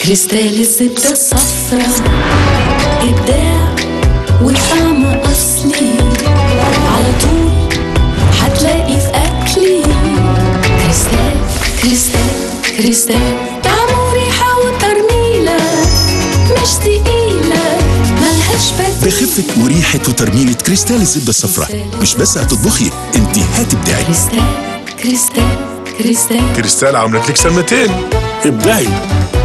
كريستال الزبدة الصفرا إبداع وطعم أصلي على طول هتلاقي في أكلي كريستال كريستال كريستال طعمه وريحة وترميلة مش تقيلة ملهاش بديل بخفة وريحة وترميلة كريستال الزبدة الصفراء مش بس هتطبخي انت هتبدعي كريستال كريستال كريستال كريستال عملت لك سنتين ابدعي